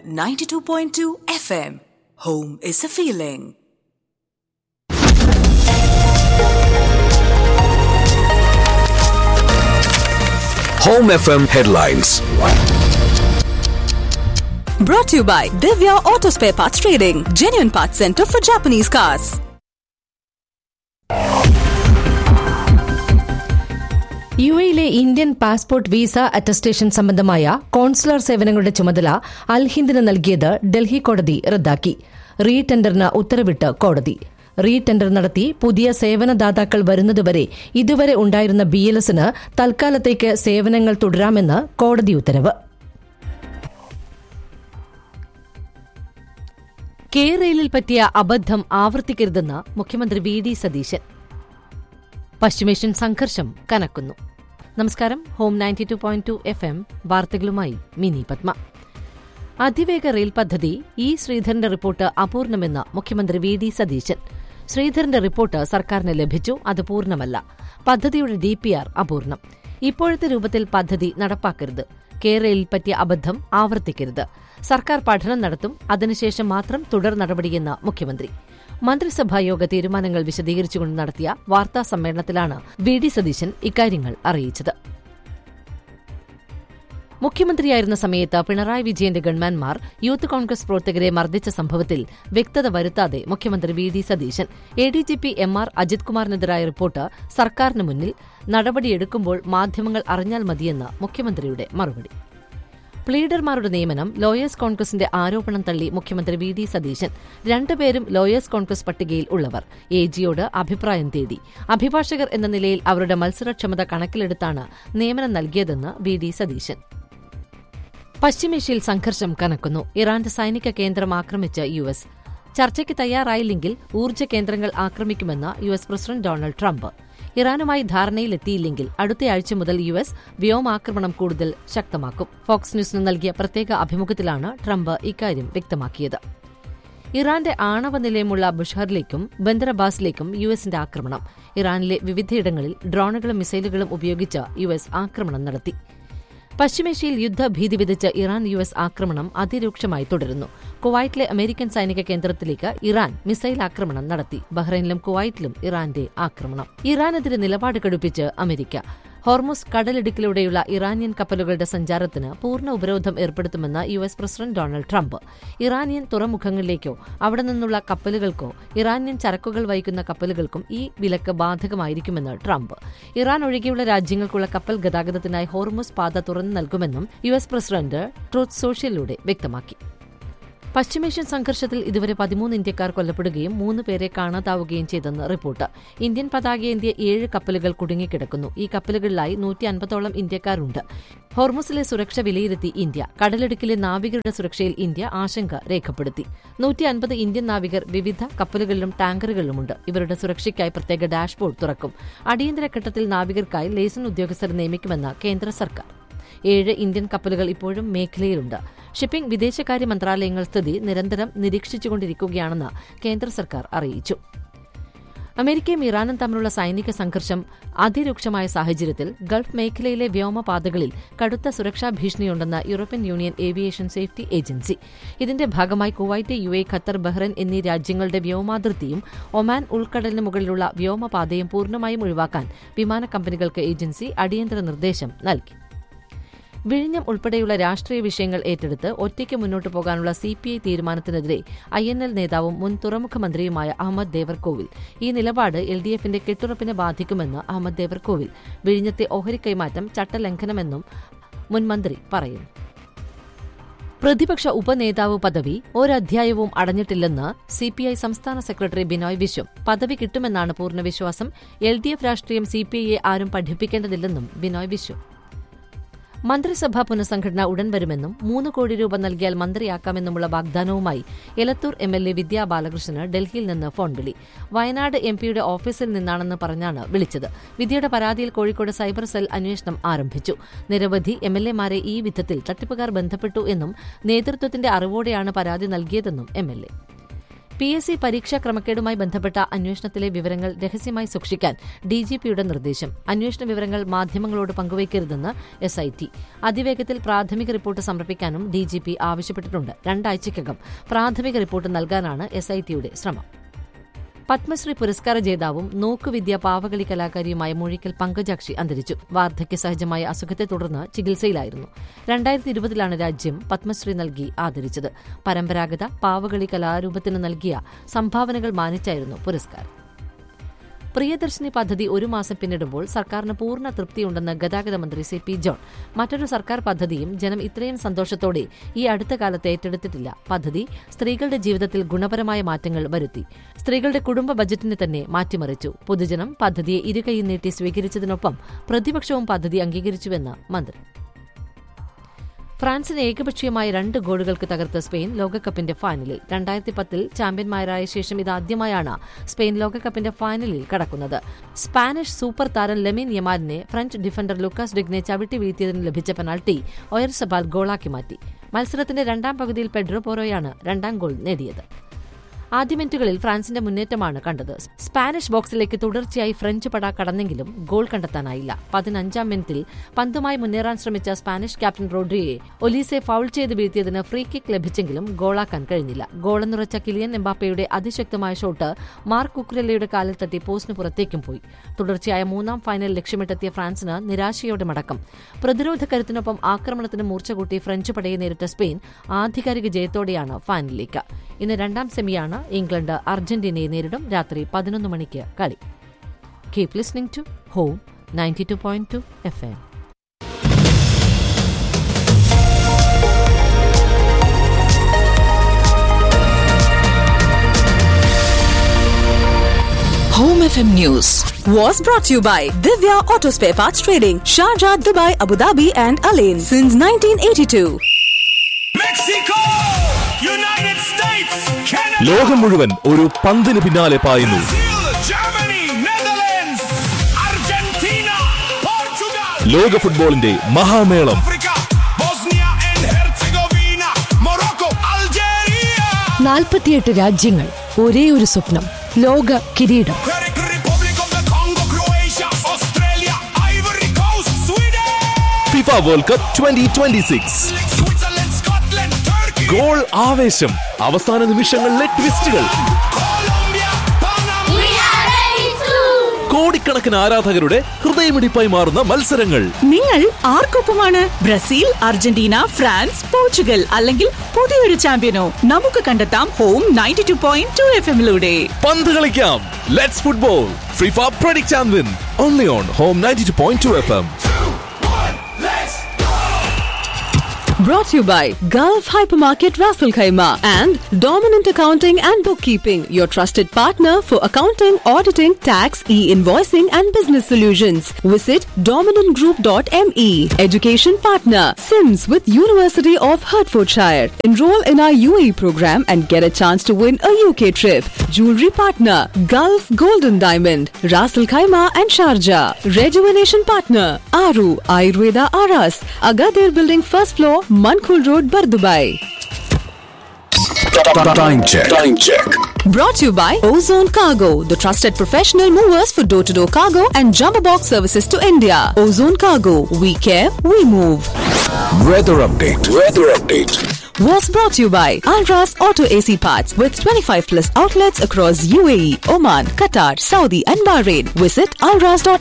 92.2 FM. Home is a feeling. Home FM headlines. Brought to you by Divya Auto Spare Parts Trading, genuine parts center for Japanese cars. U എയിലെ Indian passport visa attestation സംബന്ധമായ consular സേവനങ്ങളുടെ ചുമതല അൽഹിന്ദിന് നൽകിയത് ഡൽഹി കോടതി റദ്ദാക്കി re ടെൻഡറിന് ഉത്തരവിട്ട് കോടതി re tender നടത്തി പുതിയ സേവനദാതാക്കൾ വരുന്നതുവരെ ഇതുവരെ ഉണ്ടായിരുന്ന ബി എൽ എസിന് തൽക്കാലത്തേക്ക് സേവനങ്ങൾ തുടരാമെന്ന് കോടതി ഉത്തരവ് കേരളയിൽ പറ്റിയ അബദ്ധം ആവർത്തിക്കരുതെന്ന് മുഖ്യമന്ത്രി വി ഡി സതീശൻ പശ്ചിമേഷ്യൻ സംഘർഷം കനക്കുന്നു നമസ്കാരം home ninety two point two F M വാർത്തകളുമായി മിനി പത്മ അതിവേഗ റെയിൽ പദ്ധതി ഇ ശ്രീധരന്റെ റിപ്പോർട്ട് അപൂർണമെന്ന് മുഖ്യമന്ത്രി വി ഡി സതീശൻ ശ്രീധരന്റെ റിപ്പോർട്ട് സർക്കാരിന് ലഭിച്ചു അത് പൂർണ്ണമല്ല പദ്ധതിയുടെ ഡിപിആർ അപൂർണം ഇപ്പോഴത്തെ രൂപത്തിൽ പദ്ധതി നടപ്പാക്കരുത് കേരളയിൽ പറ്റിയ അബദ്ധം ആവർത്തിക്കരുത് സർക്കാർ പഠനം നടത്തും അതിനുശേഷം മാത്രം തുടർ നടപടിയെന്ന് മുഖ്യമന്ത്രി മന്ത്രിസഭായോഗ തീരുമാനങ്ങൾ വിശദീകരിച്ചുകൊണ്ട് നടത്തിയ വാർത്താ സമ്മേളനത്തിലാണ് വി ഡി സതീശൻ ഇക്കാര്യങ്ങൾ അറിയിച്ചത് മുഖ്യമന്ത്രിയായിരുന്ന സമയത്ത് പിണറായി വിജയന്റെ ഗൺമാൻമാർ യൂത്ത് കോൺഗ്രസ് പ്രവർത്തകരെ മർദ്ദിച്ച സംഭവത്തിൽ വ്യക്തത വരുത്താതെ മുഖ്യമന്ത്രി V D Satheesan A D G P M R Ajith കുമാറിനെതിരായ റിപ്പോർട്ട് സർക്കാരിന് മുന്നിൽ നടപടിയെടുക്കുമ്പോൾ മാധ്യമങ്ങൾ അറിഞ്ഞാൽ മതിയെന്ന് മുഖ്യമന്ത്രിയുടെ മറുപടി പ്ലീഡർമാരുടെ നിയമനം ലോയേഴ്സ് കോൺഗ്രസിന്റെ ആരോപണം തള്ളി മുഖ്യമന്ത്രി വി ഡി സതീശൻ രണ്ടുപേരും ലോയേഴ്സ് കോൺഗ്രസ് പട്ടികയിൽ ഉള്ളവർ എ ജിയോട് അഭിപ്രായം തേടി അഭിഭാഷകർ എന്ന നിലയിൽ അവരുടെ മത്സരക്ഷമത കണക്കിലെടുത്താണ് നിയമനം നൽകിയതെന്ന് വി ഡി സതീശൻ പശ്ചിമേഷ്യയിൽ സംഘർഷം കനക്കുന്നു ഇറാന്റെ സൈനിക കേന്ദ്രം ആക്രമിച്ച് യു എസ് ചർച്ചയ്ക്ക് തയ്യാറായില്ലെങ്കിൽ ഊർജ്ജ കേന്ദ്രങ്ങൾ ആക്രമിക്കുമെന്ന് U S president Donald Trump ഇറാനുമായി ധാരണയിലെത്തിയില്ലെങ്കിൽ അടുത്തയാഴ്ച മുതൽ യു എസ് വ്യോമാക്രമണം കൂടുതൽ ശക്തമാക്കും ഫോക്സ് ന്യൂസിന് നൽകിയ പ്രത്യേക അഭിമുഖത്തിലാണ് ട്രംപ് ഇക്കാര്യം വ്യക്തമാക്കിയത് ഇറാന്റെ ആണവ നിലയമുള്ള ബുഷഹറിലേക്കും ബന്ദറബാസിലേക്കും യു എസിന്റെ ആക്രമണം ഇറാനിലെ വിവിധയിടങ്ങളിൽ ഡ്രോണുകളും മിസൈലുകളും ഉപയോഗിച്ച് യു എസ് ആക്രമണം നടത്തി പശ്ചിമേഷ്യയിൽ യുദ്ധഭീതി വിധിച്ച് ഇറാൻ യു എസ് ആക്രമണം അതിരൂക്ഷമായി തുടരുന്നു കുവൈറ്റിലെ അമേരിക്കൻ സൈനിക കേന്ദ്രത്തിലേക്ക് ഇറാൻ മിസൈൽ ആക്രമണം നടത്തി ബഹ്റൈനിലും കുവൈറ്റിലും ഇറാന്റെ ആക്രമണം ഇറാനെതിരെ നിലപാട് കടുപ്പിച്ച് അമേരിക്ക ഹോർമുസ് കടലിടുക്കിലൂടെയുള്ള ഇറാനിയൻ കപ്പലുകളുടെ സഞ്ചാരത്തിന് പൂർണ്ണ ഉപരോധം ഏർപ്പെടുത്തുമെന്ന് U S president Donald Trump Iranian തുറമുഖങ്ങളിലേക്കോ അവിടെ നിന്നുള്ള കപ്പലുകൾക്കോ ഇറാനിയൻ ചരക്കുകൾ വഹിക്കുന്ന കപ്പലുകൾക്കും ഈ വിലക്ക് ബാധകമായിരിക്കുമെന്ന് ട്രംപ് ഇറാൻ ഒഴികെയുള്ള രാജ്യങ്ങൾക്കുള്ള കപ്പൽ ഗതാഗതത്തിനായി ഹോർമുസ് പാത തുറന്നു നൽകുമെന്നും യു എസ് പ്രസിഡന്റ് ട്രൂത്ത് സോഷ്യലിലൂടെ വ്യക്തമാക്കി പശ്ചിമേഷ്യൻ സംഘർഷത്തിൽ ഇതുവരെ പതിമൂന്ന് ഇന്ത്യക്കാർ കൊല്ലപ്പെടുകയും മൂന്ന് പേരെ കാണാതാവുകയും ചെയ്തെന്ന് റിപ്പോർട്ട് ഇന്ത്യൻ പതാകയേന്തിയ ഏഴ് കപ്പലുകൾ കുടുങ്ങിക്കിടക്കുന്നു ഈ കപ്പലുകളിലായി നൂറ്റി അൻപതോളം ഇന്ത്യക്കാരുണ്ട് ഹോർമുസിലെ സുരക്ഷ വിലയിരുത്തി ഇന്ത്യ കടലിടുക്കിലെ നാവികരുടെ സുരക്ഷയിൽ ഇന്ത്യ ആശങ്ക രേഖപ്പെടുത്തി നൂറ്റി അൻപത് ഇന്ത്യൻ നാവികർ വിവിധ കപ്പലുകളിലും ടാങ്കറുകളിലുമുണ്ട് ഇവരുടെ സുരക്ഷയ്ക്കായി പ്രത്യേക ഡാഷ്ബോർഡ് തുറക്കും അടിയന്തര ഘട്ടത്തിൽ നാവികർക്കായി ലേസൺ ഉദ്യോഗസ്ഥരെ നിയമിക്കുമെന്ന് കേന്ദ്ര സർക്കാർ ഏഴ് ഇന്ത്യൻ കപ്പലുകൾ ഇപ്പോഴും മേഖലയിലുണ്ട് ഷിപ്പിംഗ് വിദേശകാര്യ മന്ത്രാലയങ്ങൾ സ്ഥിതി നിരന്തരം നിരീക്ഷിച്ചുകൊണ്ടിരിക്കുകയാണെന്ന് കേന്ദ്ര സർക്കാർ അറിയിച്ചു അമേരിക്കയും ഇറാനും തമ്മിലുള്ള സൈനിക സംഘർഷം അതിരൂക്ഷമായ സാഹചര്യത്തിൽ ഗൾഫ് മേഖലയിലെ വ്യോമപാതകളിൽ കടുത്ത സുരക്ഷാ ഭീഷണിയുണ്ടെന്ന് European union aviation safety agency ഇതിന്റെ ഭാഗമായി Kuwait U A Qatar Bahrain എന്നീ രാജ്യങ്ങളുടെ വ്യോമാതിർത്തിയും ഒമാൻ ഉൾക്കടലിന് മുകളിലുള്ള വ്യോമപാതയും പൂർണ്ണമായും ഒഴിവാക്കാൻ വിമാന കമ്പനികൾക്ക് ഏജൻസി അടിയന്തര നിർദ്ദേശം നൽകി വിഴിഞ്ഞം ഉൾപ്പെടെയുള്ള രാഷ്ട്രീയ വിഷയങ്ങൾ ഏറ്റെടുത്ത് ഒറ്റയ്ക്ക് മുന്നോട്ടു പോകാനുള്ള സി പി ഐ തീരുമാനത്തിനെതിരെ ഐ എൻ എൽ നേതാവും മുൻ തുറമുഖ മന്ത്രിയുമായ അഹമ്മദ് ദേവർകോവിൽ ഈ നിലപാട് എൽ ഡി എഫിന്റെ കെട്ടുറപ്പിനെ ബാധിക്കുമെന്ന് അഹമ്മദ് ദേവർകോവിൽ വിഴിഞ്ഞത്തെ ഓഹരി കൈമാറ്റം ചട്ടലംഘനമെന്നും മുൻ മന്ത്രി പറയുന്നു പ്രതിപക്ഷ ഉപനേതാവ് പദവി ഒരധ്യായവും അടഞ്ഞിട്ടില്ലെന്ന് സിപിഐ സംസ്ഥാന സെക്രട്ടറി ബിനോയ് വിശ്വം പദവി കിട്ടുമെന്നാണ് പൂർണ്ണ വിശ്വാസം എൽ ഡി എഫ് രാഷ്ട്രീയം സിപിഐയെ ആരും പഠിപ്പിക്കേണ്ടതില്ലെന്നും ബിനോയ് വിശ്വം മന്ത്രിസഭാ പുനഃസംഘടന ഉടൻ വരുമെന്നും മൂന്ന് കോടി രൂപ നൽകിയാൽ മന്ത്രിയാക്കാമെന്നുമുള്ള വാഗ്ദാനവുമായി Elathur M L A Vidya ബാലകൃഷ്ണന് ഡൽഹിയിൽ നിന്ന് ഫോൺ വിളി വയനാട് എം പിയുടെ ഓഫീസിൽ നിന്നാണെന്ന് പറഞ്ഞാണ് വിളിച്ചത് വിദ്യയുടെ പരാതിയിൽ കോഴിക്കോട് സൈബർ സെൽ അന്വേഷണം ആരംഭിച്ചു നിരവധി എം എൽ എമാരെ ഈ വിധത്തിൽ തട്ടിപ്പുകാർ ബന്ധപ്പെട്ടു എന്നും നേതൃത്വത്തിന്റെ അറിവോടെയാണ് പരാതി നൽകിയതെന്നും M L A P S C പരീക്ഷാ ക്രമക്കേടുമായി ബന്ധപ്പെട്ട അന്വേഷണത്തിലെ വിവരങ്ങൾ രഹസ്യമായി സൂക്ഷിക്കാൻ ഡിജിപിയുടെ നിർദ്ദേശം അന്വേഷണ വിവരങ്ങൾ മാധ്യമങ്ങളോട് പങ്കുവയ്ക്കരുതെന്ന് എസ് ഐ ടി അതിവേഗത്തിൽ പ്രാഥമിക റിപ്പോർട്ട് സമർപ്പിക്കാനും ഡിജിപി ആവശ്യപ്പെട്ടിട്ടുണ്ട് രണ്ടാഴ്ചയ്ക്കകം പ്രാഥമിക റിപ്പോർട്ട് നൽകാനാണ് എസ് ഐ ടിയുടെ ശ്രമം പത്മശ്രീ പുരസ്കാര ജേതാവും നോക്കുവിദ്യ പാവകളി കലാകാരിയുമായ മൂഴിക്കൽ പങ്കജാക്ഷി അന്തരിച്ചു വാർദ്ധക്യ സഹജമായ അസുഖത്തെ തുടർന്ന് ചികിത്സയിലായിരുന്നു രണ്ടായിരത്തി ഇരുപതിലാണ് രാജ്യം പത്മശ്രീ നൽകി ആദരിച്ചത് പരമ്പരാഗത പാവകളി കലാരൂപത്തിന് നൽകിയ സംഭാവനകൾ മാനിച്ചായിരുന്നു പുരസ്കാരം പ്രിയദർശിനി പദ്ധതി ഒരു മാസം പിന്നിടുമ്പോൾ സർക്കാരിന് പൂർണ്ണ തൃപ്തിയുണ്ടെന്ന് ഗതാഗത മന്ത്രി സി പി ജോൺ മറ്റൊരു സർക്കാർ പദ്ധതിയും ജനം ഇത്രയും സന്തോഷത്തോടെ ഈ അടുത്ത കാലത്ത് ഏറ്റെടുത്തിട്ടില്ല പദ്ധതി സ്ത്രീകളുടെ ജീവിതത്തിൽ ഗുണപരമായ മാറ്റങ്ങൾ വരുത്തി സ്ത്രീകളുടെ കുടുംബ ബജറ്റിനെ തന്നെ മാറ്റിമറിച്ചു പൊതുജനം പദ്ധതിയെ ഇരുകൈ നീട്ടി സ്വീകരിച്ചതിനൊപ്പം പ്രതിപക്ഷവും പദ്ധതി അംഗീകരിച്ചുവെന്ന് മന്ത്രി ഫ്രാൻസിനെ ഏകപക്ഷീയമായ രണ്ട് ഗോളുകൾക്ക് തകർത്ത സ്പെയിൻ ലോകകപ്പിന്റെ ഫൈനലിൽ രണ്ടായിരത്തി പത്തിൽ ചാമ്പ്യന്മാരായ ശേഷം ഇതാദ്യമായാണ് സ്പെയിൻ ലോകകപ്പിന്റെ ഫൈനലിൽ കടക്കുന്നത് സ്പാനിഷ് സൂപ്പർ താരം ലെമിൻ യമാലിനെ ഫ്രഞ്ച് ഡിഫൻഡർ ലുക്കാസ് ഡിഗ്നെ ചവിട്ടി വീഴ്ത്തിയതിന് ലഭിച്ച പെനാൽറ്റി ഒയർസബാൽ ഗോളാക്കി മാറ്റി മത്സരത്തിന്റെ രണ്ടാം പകുതിയിൽ പെഡ്രോ പോറോയാണ് രണ്ടാം ഗോൾ നേടിയത് ആദ്യ മിനിറ്റുകളിൽ ഫ്രാൻസിന്റെ മുന്നേറ്റമാണ് കണ്ടത് സ്പാനിഷ് ബോക്സിലേക്ക് തുടർച്ചയായി ഫ്രഞ്ച് പട കടന്നെങ്കിലും ഗോൾ കണ്ടെത്താനായില്ല പതിനഞ്ചാം മിനിറ്റിൽ പന്തുമായി മുന്നേറാൻ ശ്രമിച്ച സ്പാനിഷ് ക്യാപ്റ്റൻ റോഡ്രിയെ ഒലീസെ ഫൌൾ ചെയ്ത് വീഴ്ത്തിയതിന് ഫ്രീ കിക്ക് ലഭിച്ചെങ്കിലും ഗോളാക്കാൻ കഴിഞ്ഞില്ല ഗോളെന്നുറച്ച കിലിയൻ എംബാപ്പയുടെ അതിശക്തമായ ഷോട്ട് മാർക്ക് കുക്രല്ലയുടെ കാലിൽ തട്ടി പോസ്റ്റിന് പുറത്തേക്കും പോയി തുടർച്ചയായ മൂന്നാം ഫൈനൽ ലക്ഷ്യമിട്ടെത്തിയ ഫ്രാൻസിന് നിരാശയോടെ മടക്കം പ്രതിരോധ കരുത്തിനൊപ്പം ആക്രമണത്തിന് മൂർച്ച കൂട്ടി ഫ്രഞ്ച് പടയെ നേരിട്ട സ്പെയിൻ ആധികാരിക ജയത്തോടെയാണ് ഫൈനലിലേക്ക് ഇന്ന് രണ്ടാം സെമിയാണ് ഇംഗ്ലണ്ട് അർജന്റീനയെ നേരിടും രാത്രി പതിനൊന്ന് മണിക്ക് കളി keep listening to Home ninety two point two F M Home FM News was brought to you by Divya Auto Spare Parts Trading, Sharjah, Dubai, Abu Dhabi, and Alain since 1982. Mexico United States Canada ലോകം മുഴുവൻ ഒരു പന്തിന് പിന്നാലെ പായുന്നു Brazil Germany Netherlands Argentina Portugal ലോക ഫുട്ബോളിന്റെ മഹാമേളം Africa Bosnia and Herzegovina Morocco Algeria നാൽപ്പത്തിയെട്ട് രാജ്യങ്ങൾ ഒരേ ഒരു സ്വപ്നം ലോക കിരീടം Czech Republic of the Congo Croatia Australia Ivory Coast Sweden FIFA World Cup twenty twenty six Switzerland Scotland Turkey goal ആവേശം അവസാന നിമിഷങ്ങളിലെ ട്വിസ്റ്റുകൾ Colombia Panama കോടിക്കണക്കിന് ആരാധകരുടെ ഹൃദയമിടിപ്പായി മാറുന്ന മത്സരങ്ങൾ നിങ്ങൾ ആർക്കൊപ്പമാണ് ബ്രസീൽ അർജന്റീന ഫ്രാൻസ് പോർച്ചുഗൽ അല്ലെങ്കിൽ പുതിയൊരു ചാമ്പ്യനോ നമുക്ക് കണ്ടെത്താം Home ninety two point two F എമ്മിലൂടെ പന്ത് കളിക്കാം let's football FIFA predict and win only on Home ninety two point two F M Brought to you by Gulf Hypermarket Raffle Khaima and Dominant Accounting and Bookkeeping, your trusted partner for accounting, auditing, tax, e-invoicing and business solutions. Visit dominantgroup.me. Education partner, Sims with University of Hertfordshire. Enroll in our UAE program and get a chance to win a UK trip. Jewelry partner, Gulf Golden Diamond, Raffle Khaima and Sharjah. Rejuvenation partner, Aru Ayurveda Aras, Agadir Building first floor, Mankul Road, Bardubai. Time check Time check Brought to you by Ozone Cargo, the trusted professional movers for door to door cargo and jumbo box services to India. Ozone Cargo, we care, we move. Weather update Weather update Was brought to you by Alras Auto AC Parts with 25 plus outlets across UAE, Oman, Qatar, Saudi, and Bahrain. Visit alras.me.